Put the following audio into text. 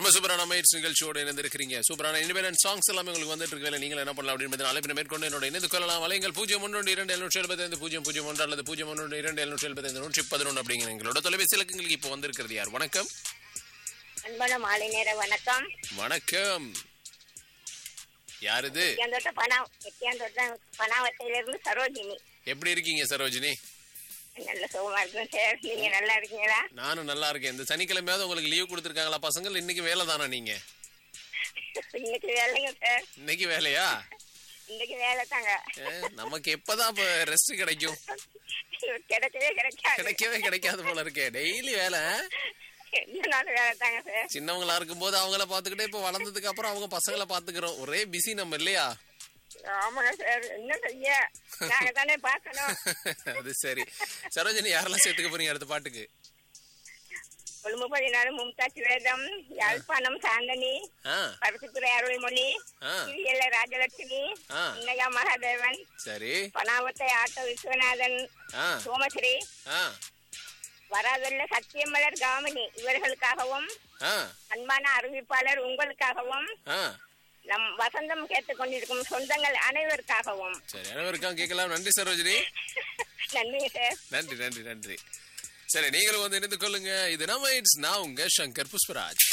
ரொம்ப சூப்பரான மைட்ஸ் நிகழ்ச்சியோட இணைந்திருக்கிறீங்க சூப்பரான இண்டிபெண்டன்ட் சாங்ஸ் எல்லாமே உங்களுக்கு வந்துட்டு இருக்கு நீங்கள் என்ன பண்ணலாம் அப்படின்னு அழைப்பின மேற்கொண்டு என்னோட இணைந்து கொள்ளலாம் வலைங்கள் பூஜ்ஜியம் ஒன்று இரண்டு எழுநூற்றி எழுபத்தைந்து பூஜ்ஜியம் பூஜ்ஜியம் ஒன்று அல்லது பூஜ்ஜியம் ஒன்று இரண்டு எழுநூற்றி எழுபத்தைந்து நூற்றி பதினொன்று அப்படிங்கிற எங்களோட தொலைபேசி இலக்கங்களுக்கு இப்போ வந்திருக்கிறது யார் வணக்கம் அன்பான மாலை நேர வணக்கம் வணக்கம் யார் இது எத்தியாந்தோட்ட பணா எத்தியாந்தோட்ட பணாவத்தையிலிருந்து சரோஜினி எப்படி இருக்கீங்க சரோஜினி நல்ல சுகமா இருக்கும் சார் நீங்க நல்லா இருக்கீங்களா நானும் நல்லா இருக்கேன் இந்த சனிக்கிழமையாவது உங்களுக்கு லீவ் கொடுத்துருக்காங்களா பசங்கள் இன்னைக்கு வேலை தானா நீங்க இன்னைக்கு வேலைங்க சார் இன்னைக்கு வேலையா இன்னைக்கு வேலை தாங்க ஏ, நமக்கு எப்பதான் இப்ப ரெஸ்ட் கிடைக்கும் கிடைக்கவே கிடைக்காது கிடைக்கவே கிடைக்காது போல இருக்கே டெய்லி வேலை எல்லா நாளும் வேலை தாங்க சார் சின்னவங்களா இருக்கும்போது அவங்கள பாத்துக்கிட்டே இப்ப வளர்ந்ததுக்கு அப்புறம் அவங்க பசங்களை பாத்துக்கிறோம் ஒரே பிஸி நம்ம இல்லையா ஆமாங்க சார் என்ன செய்ய நாங்க தானே பார்க்கணும் அது சரி சரோஜினி யாரெல்லாம் சேர்த்துக்க போறீங்க அடுத்த பாட்டுக்கு கொழும்பு பதினாலு மும்தாஜ் வேதம் யாழ்ப்பாணம் சாந்தனி ஆ பருத்தித்துறை அருள்மொழி ஆ. சிறியல்ல ராஜலட்சுமி ஆ. இன்னையா மகாதேவன் சரி பனாவத்தை ஆட்டோ விஸ்வநாதன் ஆ சோமஸ்ரீ ஆ வராதுள்ள சத்தியமலர் காமினி இவர்களுக்காகவும் ஆ அன்பான அறிவிப்பாளர் உங்களுக்காகவும் ஆ நம் வசந்தம் கேட்டுக்கொண்டிருக்கும் சொந்தங்கள் அனைவருக்காகவும் சரி அனைவருக்கும் கேட்கலாம் நன்றி சரோஜினி நன்றிங்க சார் நன்றி நன்றி நன்றி சரி நீங்களும் வந்து இணைந்து கொள்ளுங்க இது நம்ம இட்ஸ் நான் உங்க சங்கர் புஷ்பராஜ்